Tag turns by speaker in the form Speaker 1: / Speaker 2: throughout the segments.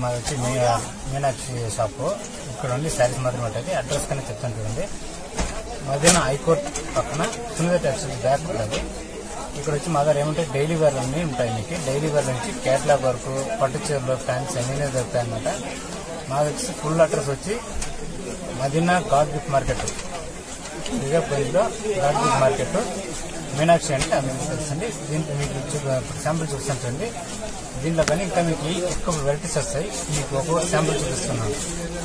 Speaker 1: మాది వచ్చి మీ- మీనాక్షి షాపు ఇక్కడ ఉండి శారీస్ మాత్రమే ఉంటుంది అడ్రస్ కన్నా చెప్తాను చూడండి మధ్యన హైకోర్ట్ పక్కన సునీత టెక్స్టైల్ బ్యాక్ ఉంటుంది ఇక్కడ వచ్చి మా దగ్గర ఏమంటే డైలీ వేర్ అన్ని ఉంటాయి మీకు డైలీ వేర్ నుంచి క్యాట్లాగ్ వరకు పట్టు చీరలు ఫ్యాన్స్ అన్నీ దొరుకుతాయి అనమాట మాది వచ్చి ఫుల్ అడ్రస్ వచ్చి మదీనా గాడ్ గిఫ్ట్ మార్కెట్ ఇదే ప్రైస్లో గాడ్ గిఫ్ట్ మార్కెట్ మీనాక్షి అంటే ఆమె తెలుసండి దీంట్లో మీకు శాంపుల్ చూపిస్తాను చూడండి దీంట్లో కానీ ఇంకా మీకు ఎక్కువ వెరైటీస్ వస్తాయి మీకు ఒక్కొక్క శాంపుల్ చూపిస్తున్నాను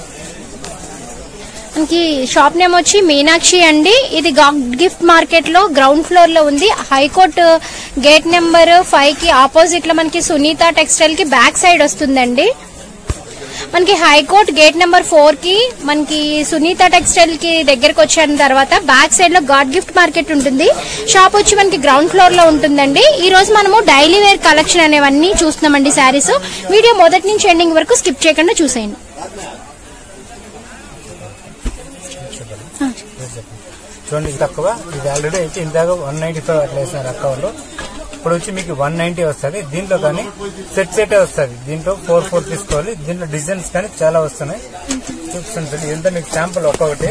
Speaker 2: మనకి షాప్ నేమ్ వచ్చి మీనాక్షి అండి ఇది గాడ్ గిఫ్ట్ మార్కెట్ లో గ్రౌండ్ ఫ్లోర్ లో ఉంది హైకోర్టు గేట్ నెంబర్ ఫైవ్ కి ఆపోజిట్ లో మనకి సునీత టెక్స్టైల్ కి బ్యాక్ సైడ్ వస్తుందండి మనకి హైకోర్ట్ గేట్ నెంబర్ ఫోర్ కి మనకి సునీత టెక్స్టైల్ కి దగ్గరకు వచ్చిన తర్వాత బ్యాక్ సైడ్ లో గాడ్ గిఫ్ట్ మార్కెట్ ఉంటుంది షాప్ వచ్చి మనకి గ్రౌండ్ ఫ్లోర్ లో ఉంటుందండి ఈ రోజు మనము డైలీ వేర్ కలెక్షన్ అనేవన్నీ చూస్తున్నామండి శారీస్ వీడియో మొదటి నుంచి ఎండింగ్ వరకు స్కిప్ చేయకుండా చూసేయండి ఆ,
Speaker 1: చూడండి ఇది తక్కువ ఇది ఆల్రెడీ అయితే ఇందాక వన్ నైన్టీ ఫైవ్ అట్లా వేసినారు అక్క వాళ్ళు ఇప్పుడు వచ్చి మీకు వన్ నైన్టీ వస్తుంది దీంట్లో కానీ సెట్ సెటే వస్తుంది దీంట్లో ఫోర్ ఫోర్ తీసుకోవాలి దీంట్లో డిజైన్స్ కానీ చాలా వస్తున్నాయి చూపిస్తుంటుంది ఇదంతా మీకు శాంపుల్ ఒక్కొక్కటి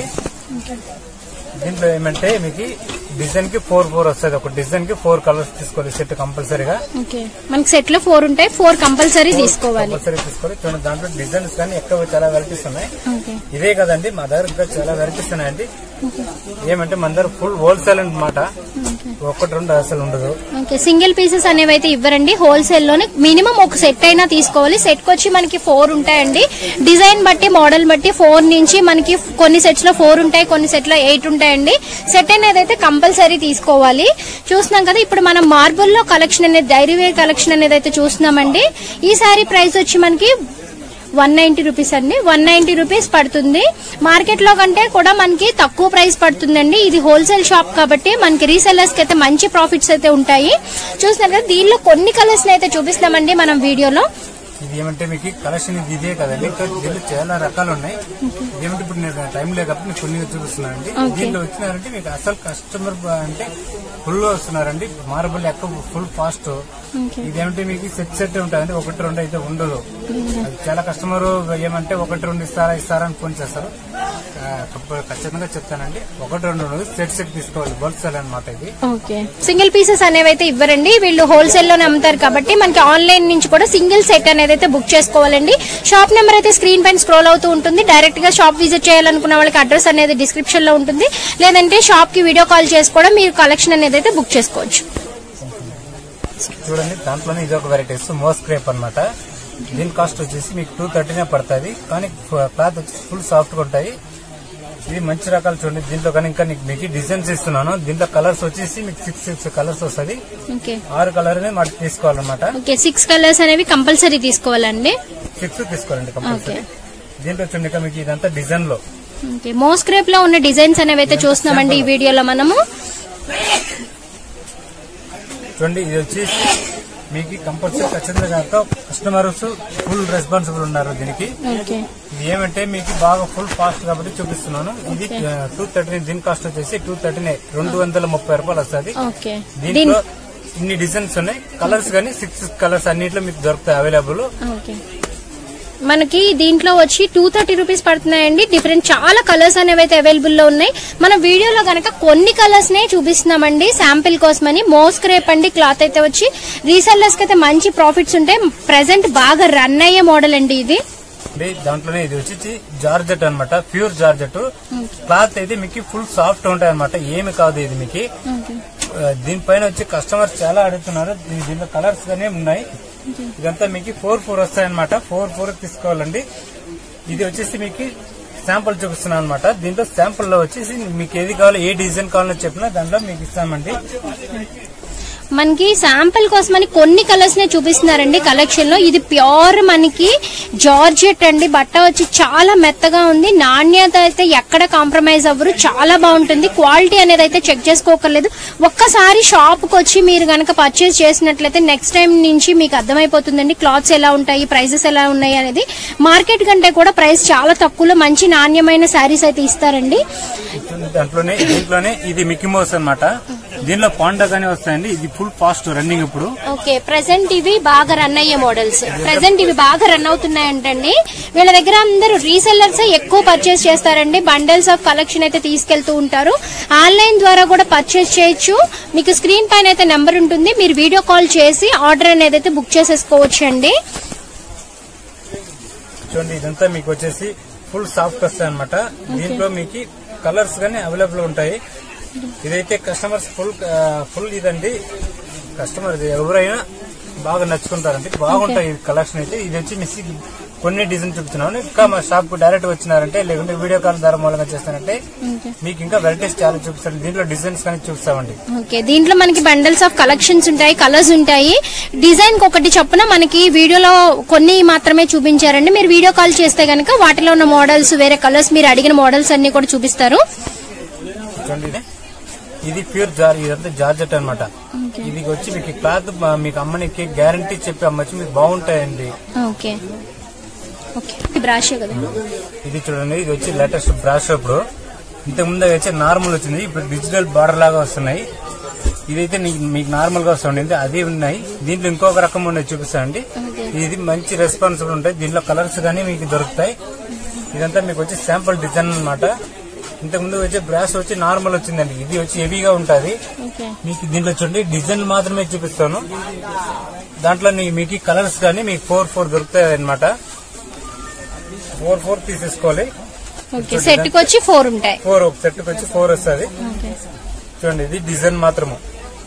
Speaker 1: దీంట్లో ఏమంటే మీకు డిజైన్ కి ఫోర్ ఫోర్ వస్తుంది ఒక డిజైన్ కి ఫోర్ కలర్స్ తీసుకోవాలి సెట్ కంపల్సరీగా
Speaker 2: ఓకే మనకి సెట్ లో ఫోర్ ఉంటాయి ఫోర్ కంపల్సరీ తీసుకోవాలి
Speaker 1: కంపల్సరీ తీసుకోవాలి చూడండి దాంట్లో డిజైన్స్ కానీ ఎక్కువ చాలా వెరైటీస్ ఉన్నాయి
Speaker 2: ఓకే
Speaker 1: ఇదే కదండి మా దగ్గర ఇంకా చాలా వెరైటీస్ ఉన్నాయండి ఏమంటే మన దగ్గర ఫుల్ హోల్సేల్ అన్నమాట ఒకటి రెండు అసలు ఉండదు
Speaker 2: ఓకే సింగిల్ పీసెస్ అనేవి అయితే ఇవ్వరండి హోల్సేల్ లోనే మినిమం ఒక సెట్ అయినా తీసుకోవాలి సెట్ కి వచ్చి మనకి ఫోర్ ఉంటాయండి డిజైన్ బట్టి మోడల్ బట్టి ఫోర్ నుంచి మనకి కొన్ని సెట్స్ లో ఫోర్ ఉంటాయి కొన్ని సెట్ లో ఎయిట్ ఉంటాయండి సెట్ అనేది అయితే కంపల్సరీ తీసుకోవాలి చూస్తున్నాం కదా ఇప్పుడు మనం మార్బుల్ లో కలెక్షన్ అనేది డైరీ వేర్ కలెక్షన్ అనేది అయితే చూస్తున్నామండి ఈ సారీ ప్రైస్ వచ్చి మనకి వన్ నైన్టీ రూపీస్ అండి వన్ నైన్టీ రూపీస్ పడుతుంది మార్కెట్ లో కంటే కూడా మనకి తక్కువ ప్రైస్ పడుతుందండి ఇది హోల్సేల్ షాప్ కాబట్టి మనకి రీసెల్లర్స్ కి అయితే మంచి ప్రాఫిట్స్ అయితే ఉంటాయి చూస్తున్నారు కదా దీనిలో కొన్ని కలర్స్ అయితే చూపిస్తామండి మనం వీడియోలో
Speaker 1: ఇది ఏమంటే మీకు కలెక్షన్ ఇది ఇదే కదండి ఇంకా దీంట్లో చాలా రకాలు ఉన్నాయి ఏమంటే ఇప్పుడు నేను టైం లేదు కాబట్టి మీకు కొన్ని చూపిస్తున్నానండి
Speaker 2: Okay.
Speaker 1: దీంట్లో వచ్చినారంటే మీకు అసలు కస్టమర్ అంటే ఫుల్ వస్తున్నారండి మార్బుల్ ఎక్కువ ఫుల్ ఫాస్ట్ ఇదేమంటే మీకు సెట్ సెట్ ఉంటాయండి ఒకటి రెండు అయితే ఉండదు అది చాలా కస్టమర్ ఏమంటే ఒకటి రెండు ఇస్తారా ఇస్తారా అని ఫోన్ చేస్తారు ఆ, కప్ప- ఖచ్చితంగా చెప్తానండి ఒకటి రెండు ఉండదు సెట్ సెట్ తీసుకోవాలి హోల్సేల్ అన్నమాట ఇది
Speaker 2: ఓకే సింగిల్ పీసెస్ అనేవి అయితే ఇవ్వరండి వీళ్ళు హోల్సేల్ లోనే అమ్ముతారు కాబట్టి మనకి ఆన్లైన్ నుంచి కూడా సింగిల్ సెట్ అనేది అయితే బుక్ చేసుకోవాలండి షాప్ నెంబర్ అయితే స్క్రీన్ పైన స్క్రోల్ అవుతూ ఉంటుంది డైరెక్ట్ గా షాప్ విజిట్ చేయాలనుకున్న వాళ్ళకి అడ్రస్ అనేది డిస్క్రిప్షన్ లో ఉంటుంది లేదంటే షాప్ కి వీడియో కాల్ చేసి కూడా మీరు కలెక్షన్ అనేది అయితే బుక్ చేసుకోవచ్చు
Speaker 1: చూడండి దాంట్లోనే ఇది ఒక వెరైటీస్ మోస్ క్రేప్ అన్నమాట దీని కాస్ట్ వచ్చేసి మీకు టూ థర్టీనే పడుతుంది కానీ క్లాత్ వచ్చి ఫుల్ సాఫ్ట్ గా ఉంటాయి ఇది మంచి రకాలు చూడండి దీంట్లో కానీ ఇంకా నీకు మీకు డిజైన్స్ ఇస్తున్నాను దీంట్లో కలర్స్ వచ్చేసి మీకు సిక్స్ సిక్స్ కలర్స్ వస్తుంది
Speaker 2: ఓకే
Speaker 1: ఆరు కలర్ మాకు తీసుకోవాలన్నమాట
Speaker 2: ఓకే సిక్స్ కలర్స్ అనేవి కంపల్సరీ తీసుకోవాలండి
Speaker 1: సిక్స్ తీసుకోవాలండి కంపల్సరీ దీంట్లో చూడండి ఇంకా మీకు ఇదంతా డిజైన్ లో
Speaker 2: ఓకే మోస్క్రేప్ లో ఉన్న డిజైన్స్ అనేవి అయితే చూస్తున్నామండి ఈ వీడియోలో మనము
Speaker 1: చూడండి ఇది వచ్చేసి మీకు కంపల్సరీ ఖచ్చితంగా కస్టమర్స్ ఫుల్ రెస్పాన్సిబుల్ ఉన్నారు దీనికి
Speaker 2: ఓకే
Speaker 1: ఇది ఏమంటే మీకు బాగా ఫుల్ ఫాస్ట్ కాబట్టి చూపిస్తున్నాను ఇది టూ థర్టీ దీని కాస్ట్ వచ్చేసి టూ థర్టీ రెండు వందల ముప్పై రూపాయలు వస్తుంది
Speaker 2: ఓకే దీని
Speaker 1: దీంట్లో ఇన్ని డిజైన్స్ ఉన్నాయి కలర్స్ కానీ సిక్స్ కలర్స్ అన్నిట్లో మీకు దొరుకుతాయి అవైలబుల్
Speaker 2: ఓకే మనకి దీంట్లో వచ్చి టూ థర్టీ రూపీస్ పడుతున్నాయండి డిఫరెంట్ చాలా కలర్స్ అనేవి అయితే అవైలబుల్ లో ఉన్నాయి మన వీడియోలో గనక కొన్ని కలర్స్ నే చూపిస్తున్నామండి శాంపిల్ కోసమని మోస్క్రేప్ అండి క్లాత్ అయితే వచ్చి రీసెల్లర్స్ కి అయితే మంచి ప్రాఫిట్స్ ఉంటాయి ప్రెసెంట్ బాగా రన్ అయ్యే మోడల్ అండి ఇది
Speaker 1: అంటే దాంట్లోనే ఇది వచ్చి జార్జెట్ అన్నమాట ప్యూర్ జార్జెట్ క్లాత్ అయితే మీకు ఫుల్ సాఫ్ట్ ఉంటాయి అనమాట ఏమి కాదు ఇది మీకు ఆ, దీనిపైన వచ్చి కస్టమర్స్ చాలా అడుగుతున్నారు దీ- దీంట్లో కలర్స్ గానే ఉన్నాయి ఇదంతా మీకు ఫోర్ ఫోర్ వస్తాయి అనమాట ఫోర్ ఫోర్ తీసుకోవాలండి ఇది వచ్చేసి మీకు శాంపుల్ చూపిస్తున్నాను అనమాట దీంట్లో శాంపుల్ లో వచ్చేసి మీకు ఏది కావాలో ఏ డిజైన్ కావాలో చెప్పినా దాంట్లో మీకు ఇస్తామండి
Speaker 2: మనకి శాంపిల్ కోసమని కొన్ని కలర్స్ నే చూపిస్తున్నారండి కలెక్షన్ లో ఇది ప్యూర్ మనకి జార్జెట్ అండి బట్ట వచ్చి చాలా మెత్తగా ఉంది నాణ్యత అయితే ఎక్కడ కాంప్రమైజ్ అవ్వరు చాలా బాగుంటుంది క్వాలిటీ అనేది అయితే చెక్ చేసుకోకర్లేదు ఒక్కసారి షాప్ కి వచ్చి మీరు గనక పర్చేస్ చేసినట్లయితే నెక్స్ట్ టైం నుంచి మీకు అర్థమైపోతుందండి క్లాత్స్ ఎలా ఉంటాయి ప్రైసెస్ ఎలా ఉన్నాయి అనేది మార్కెట్ కంటే కూడా ప్రైస్ చాలా తక్కువలో మంచి నాణ్యమైన శారీస్ అయితే ఇస్తారండి
Speaker 1: దాంట్లోనే దీంట్లోనే ఇది మిక్కీ మౌస్ అనమాట దీనిలో పాండా గానీ వస్తాయండి ఇది ఫుల్ ఫాస్ట్ రన్నింగ్ ఇప్పుడు
Speaker 2: ఓకే ప్రెసెంట్ ఇవి బాగా రన్ అయ్యే మోడల్స్ ప్రెసెంట్ ఇవి బాగా రన్ అవుతున్నాయంటండి వీళ్ళ దగ్గర అందరూ రీసెల్లర్స్ ఎక్కువ పర్చేస్ చేస్తారండి బండల్స్ ఆఫ్ కలెక్షన్ అయితే తీసుకెళ్తూ ఉంటారు ఆన్లైన్ ద్వారా కూడా పర్చేస్ చేయొచ్చు మీకు స్క్రీన్ పైన అయితే నెంబర్ ఉంటుంది మీరు వీడియో కాల్ చేసి ఆర్డర్ అనేది అయితే బుక్ చేసేసుకోవచ్చు అండి
Speaker 1: చూడండి ఇదంతా మీకు వచ్చేసి ఫుల్ సాఫ్ట్ వస్తాయి అనమాట దీంట్లో మీకు కలర్స్ గానీ అవైలబుల్ ఉంటాయి ఇదైతే కస్టమర్స్ ఫుల్ ఫుల్ ఇదండి కస్టమర్ ఇది ఎవరైనా బాగా నచ్చుకుంటారండి బాగుంటాయి ఈ కలెక్షన్ అయితే ఇది వచ్చి మిస్ కొన్ని డిజైన్ చూపుతున్నాను ఇంకా మా షాప్ కు డైరెక్ట్ వచ్చినారంటే లేకుంటే వీడియో కాల్ ద్వారా మూలంగా చేస్తానంటే మీకు ఇంకా వెరైటీస్ చాలా చూపిస్తాను దీంట్లో డిజైన్స్ కానీ చూపిస్తామండి
Speaker 2: ఓకే దీంట్లో మనకి బండల్స్ ఆఫ్ కలెక్షన్స్ ఉంటాయి కలర్స్ ఉంటాయి డిజైన్ ఒకటి చొప్పున మనకి వీడియోలో కొన్ని మాత్రమే చూపించారండి మీరు వీడియో కాల్ చేస్తే గనక వాటిలో ఉన్న మోడల్స్ వేరే కలర్స్ మీరు అడిగిన మోడల్స్ అన్ని కూడా చూపిస్తారు
Speaker 1: చూడండి ఇది. ఇది ప్యూర్ జార్ ఇదంతా జార్జెట్ అన్నమాట ఇది వచ్చి మీకు క్లాత్ మీకు అమ్మనికి గ్యారంటీ చెప్పి అమ్మచ్చు మీకు బాగుంటాయండి
Speaker 2: ఓకే ఓకే బ్రాష్ కదా
Speaker 1: ఇది చూడండి ఇది వచ్చి లేటెస్ట్ బ్రాష్ ఇప్పుడు ఇంతకు ముందు వచ్చి నార్మల్ వచ్చింది ఇప్పుడు డిజిటల్ బార్డర్ లాగా వస్తున్నాయి ఇదైతే నీ- మీకు నార్మల్ గా వస్తుంది అది ఉన్నాయి దీంట్లో ఇంకొక రకం ఉన్నాయి చూపిస్తానండి ఇది మంచి రెస్పాన్సిబుల్ ఉంటాయి దీంట్లో కలర్స్ గానీ మీకు దొరుకుతాయి ఇదంతా మీకు వచ్చి శాంపుల్ డిజైన్ అన్నమాట ఇంతకు ముందు వచ్చి బ్రాష్ వచ్చి నార్మల్ వచ్చిందండి ఇది వచ్చి హెవీగా ఉంటది
Speaker 2: ఓకే
Speaker 1: మీకు దీంట్లో చూడండి డిజైన్ మాత్రమే చూపిస్తాను దాంట్లో నీ- మీకు కలర్స్ కానీ మీకు ఫోర్ ఫోర్ దొరుకుతాయి అనమాట ఫోర్ ఫోర్ తీసేసుకోవాలి
Speaker 2: ఓకే సెట్ కి వచ్చి ఫోర్ ఉంటాయి
Speaker 1: ఫోర్ ఒక సెట్ వచ్చి ఫోర్ వస్తుంది
Speaker 2: ఓకే
Speaker 1: చూడండి ఇది డిజైన్ మాత్రము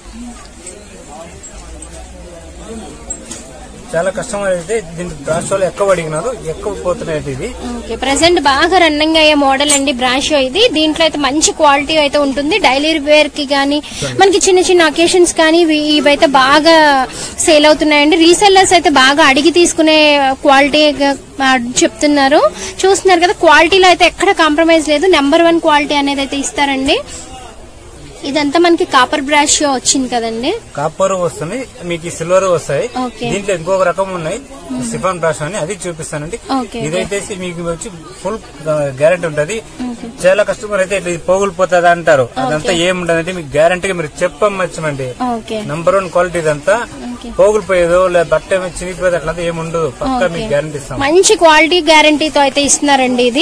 Speaker 1: చాలా కస్టమర్ అయితే దీని బ్రాష్ వాళ్ళు ఎక్కువ అడిగినారు ఎక్కువ పోతున్నాయి ఇది
Speaker 2: ఓకే ప్రెసెంట్ బాగా రన్నింగ్ అయ్యే మోడల్ అండి బ్రాష్ ఇది దీంట్లో అయితే మంచి క్వాలిటీ అయితే ఉంటుంది డైలీ వేర్ కి కానీ మనకి చిన్న చిన్న అకేషన్స్ కానీ ఇవి- ఇవైతే బాగా సేల్ అవుతున్నాయండి రీసెల్లర్స్ అయితే బాగా అడిగి తీసుకునే క్వాలిటీ చెప్తున్నారు చూస్తున్నారు కదా క్వాలిటీలో అయితే ఎక్కడ కాంప్రమైజ్ లేదు నెంబర్ వన్ క్వాలిటీ అనేది అయితే ఇస్తారండి ఇదంతా మనకి కాపర్ బ్రాష్ వచ్చింది కదండి
Speaker 1: కాపర్ వస్తుంది మీకు ఈ సిల్వర్ వస్తాయి
Speaker 2: ఓకే.
Speaker 1: దీంట్లో ఇంకొక రకం ఉన్నాయి సిఫాన్ బ్రాష్ అని అది చూపిస్తానండి
Speaker 2: ఓకే.
Speaker 1: ఇదైతే మీకు వచ్చి ఫుల్ గ్యారంటీ ఉంటది చాలా కస్టమర్ అయితే ఇట్లా ఇది పోగులిపోతుంది అంటారు అదంతా ఏముండదంటే మీకు గ్యారంటీగా మీరు చెప్పమ్మచ్చమండి
Speaker 2: ఓకే
Speaker 1: నంబర్ వన్ క్వాలిటీ ఇదంతా
Speaker 2: ఓకే.
Speaker 1: పోగులిపోయేదో లేదా బట్ట ఏమో చినిగిపోయేది అట్లా ఏమి ఉండదు పక్కా మీకు గ్యారంటీ ఇస్తాం
Speaker 2: మంచి క్వాలిటీ గ్యారంటీతో అయితే ఇస్తున్నారండి ఇది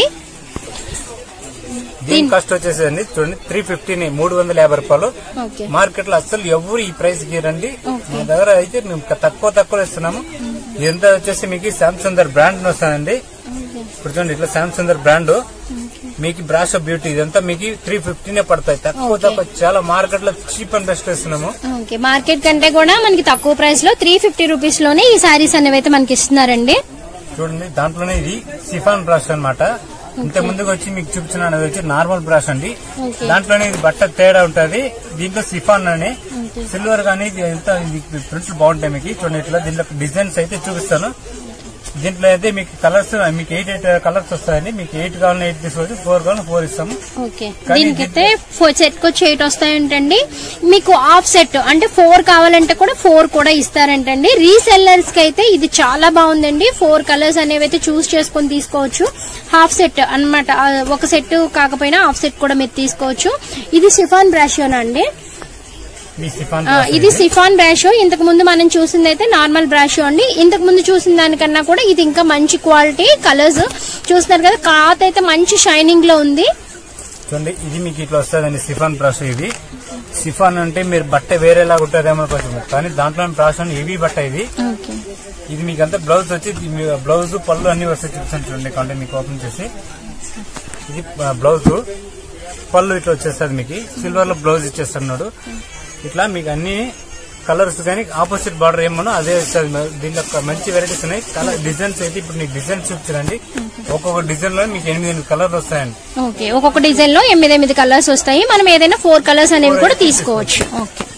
Speaker 1: దీని కాస్ట్ వచ్చేసండి చూడండి త్రీ ఫిఫ్టీని మూడు వందల యాభై రూపాయలు
Speaker 2: ఓకే
Speaker 1: మార్కెట్ లో అసలు ఎవరు ఈ ప్రైస్ కి రండి మా దగ్గర అయితే మేము తక్కువ తక్కువ ఇస్తున్నాము ఇదంతా వచ్చేసి మీకు శాంసంగ్ బ్రాండ్ వస్తానండి ఇప్పుడు చూడండి ఇట్లా శాంసంగ్ బ్రాండ్ మీకు బ్రాష్ ఆఫ్ బ్యూటీ ఇదంతా మీకు త్రీ ఫిఫ్టీనే పడతాయి తక్కువ తక్కువ చాలా మార్కెట్ లో చీప్ అండ్ బెస్ట్ ఇస్తున్నాము
Speaker 2: ఓకే మార్కెట్ కంటే కూడా మనకి తక్కువ ప్రైస్ లో త్రీ ఫిఫ్టీ రూపీస్ లోనే ఈ సారీస్ అనేవి అయితే మనకి ఇస్తున్నారండి
Speaker 1: చూడండి దాంట్లోనే ఇది సిఫాన్ బ్రష్ అన్నమాట ఇంత ముందుకు వచ్చి మీకు చూపించిన అది వచ్చి నార్మల్ బ్రష్ అండి
Speaker 2: ఓకే.
Speaker 1: దాంట్లోనే ఇది బట్ట తేడా ఉంటది దీంట్లో సిఫాన్ అని సిల్వర్ గానీ ఇది ఎంత ఇది ప్రింట్లు బాగుంటాయి మీకు చూడండి ఇట్లా దీంట్లో డిజైన్స్ అయితే చూపిస్తాను దీంట్లో అయితే మీకు కలర్స్ మీకు ఎయిట్ ఎయిట్ కలర్స్ వస్తాయండి మీకు ఎయిట్ కావాలని ఎయిట్ తీసుకోవచ్చు ఫోర్ కావాలని ఫోర్ ఇస్తాము
Speaker 2: ఓకే
Speaker 1: కానీ
Speaker 2: దీనికైతే సెట్ వచ్చి ఎయిట్ వస్తాయంటండి మీకు ఆఫ్ సెట్ అంటే ఫోర్ కావాలంటే కూడా ఫోర్ కూడా ఇస్తారంటండి రీసెల్లర్స్ కి అయితే ఇది చాలా బాగుందండి ఫోర్ కలర్స్ అనేవి అయితే చూస్ చేసుకొని తీసుకోవచ్చు హాఫ్ సెట్ అన్నమాట ఆ, ఒక సెట్ కాకపోయినా హాఫ్ సెట్ కూడా మీరు తీసుకోవచ్చు ఇది సిఫాన్ బ్రాషియోనా అండి
Speaker 1: మీ సిఫాన్
Speaker 2: ఆ, ఇది సిఫాన్ బ్రాషో ఇంతకు ముందు మనం చూసింది అయితే నార్మల్ బ్రాషో అండి ఇంతకు ముందు చూసిన దానికన్నా కూడా ఇది ఇంకా మంచి క్వాలిటీ కలర్స్ చూస్తున్నారు కదా క్లాత్ అయితే మంచి షైనింగ్ లో ఉంది
Speaker 1: చూడండి ఇది మీకు ఇట్లా వస్తుందండి సిఫాన్ బ్రష్ ఇది సిఫాన్ అంటే మీరు బట్ట వేరేలాగా ఉంటుందేమో కొంచెం కానీ దాంట్లో బ్రష్ అని హెవీ బట్ట ఇది
Speaker 2: ఓకే
Speaker 1: ఇది మీకు అంతా బ్లౌజ్ వచ్చి ఇది మీ బ్లౌజ్ పళ్ళు అన్ని వస్తాయి చూపిస్తాను చూడండి అంటే మీకు ఓపెన్ చేసి ఇది ఆ, బ్లౌజ్ పళ్ళు ఇట్లా వచ్చేస్తుంది మీకు సిల్వర్ లో బ్లౌజ్ ఇచ్చేస్తున్నాడు ఇట్లా మీకు అన్ని కలర్స్ కానీ ఆపోజిట్ బార్డర్ ఏమన్నా అదే వస్తుంది మ- దీంట్లో ఒక మంచి వెరైటీస్ ఉన్నాయి కలర్ డిజైన్స్ అయితే ఇప్పుడు మీకు డిజైన్ చూపించండి ఒక్కొక్క డిజైన్ లో మీకు ఎనిమిది ఎనిమిది కలర్లు వస్తాయండి
Speaker 2: ఓకే ఒక్కొక్క డిజైన్ లో ఎనిమిది ఎనిమిది కలర్స్ వస్తాయి మనం ఏదైనా ఫోర్ కలర్స్ అనేవి కూడా తీసుకోవచ్చు ఓకే